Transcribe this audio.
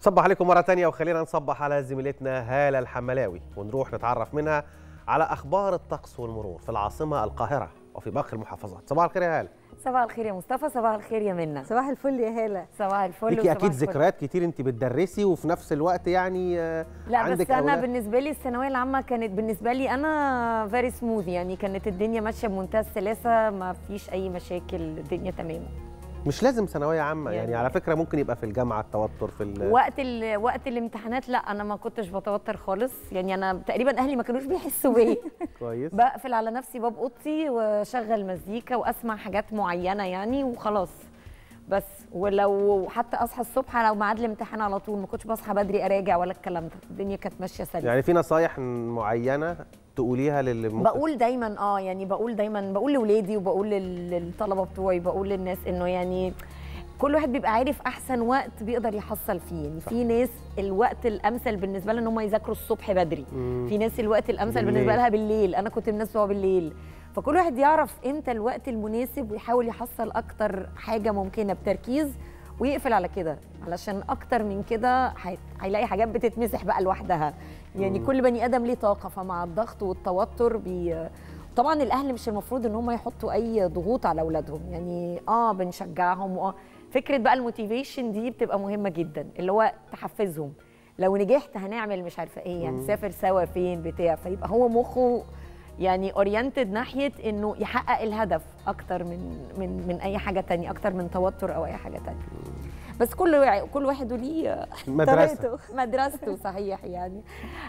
صبح عليكم مرة تانية وخلينا نصبح على زميلتنا هالة الحملاوي ونروح نتعرف منها على أخبار الطقس والمرور في العاصمة القاهرة وفي باقي المحافظات صباح الخير يا هالة صباح الخير يا مصطفى صباح الخير يا منى صباح الفل يا هاله صباح الفل ليكي وصباح أكيد الفل. ذكريات كتير أنت بتدرسي وفي نفس الوقت يعني آه، لا عندك بس انا أولاد. بالنسبه لي الثانويه العامه كانت بالنسبه لي انا فيري سموث يعني كانت الدنيا ماشيه بمنتهى السلاسه ما فيش اي مشاكل الدنيا تمام مش لازم ثانوية عامة يعني, يعني- على فكرة ممكن يبقى في الجامعة التوتر في ال... وقت ال... وقت الامتحانات لا انا ما كنتش بتوتر خالص يعني انا تقريبا اهلي ما كانوش بيحسوا بيا كويس بقفل على نفسي باب اوضتي واشغل مزيكا واسمع حاجات معينه يعني وخلاص بس ولو حتى اصحى الصبح لو ميعاد الامتحان على طول ما كنتش بصحى بدري اراجع ولا الكلام ده الدنيا كانت ماشيه سلسه يعني في نصايح معينة تقوليها للي ممكن بقول دايما اه يعني بقول دايما بقول لاولادي وبقول لل- للطلبه بتوعي بقول للناس انه يعني كل واحد بيبقى عارف احسن وقت بيقدر يحصل فيه يعني في ناس الوقت الامثل بالنسبه لها ان هم يذاكروا الصبح بدري مم. في ناس الوقت الامثل بالليل. بالنسبه لها بالليل انا كنت من الناس بتوع بالليل فكل واحد يعرف امتى الوقت المناسب ويحاول يحصل اكتر حاجه ممكنه بتركيز ويقفل على كده علشان اكتر من كده هي- هيلاقي حاجات بتتمسح بقى لوحدها يعني مم. كل بني ادم ليه طاقه فمع الضغط والتوتر بي طبعا الاهل مش المفروض ان هم يحطوا اي ضغوط على اولادهم يعني اه بنشجعهم واه فكره بقى الموتيفيشن دي بتبقى مهمه جدا اللي هو تحفزهم لو نجحت هنعمل مش عارفه ايه هنسافر سوا فين بتاع فيبقى هو مخه يعني اورينتد ناحيه انه يحقق الهدف اكتر من من من اي حاجه تانية اكتر من توتر او اي حاجه تانية بس كل وا- كل واحد وليه مدرسة طريقته. مدرسته صحيح يعني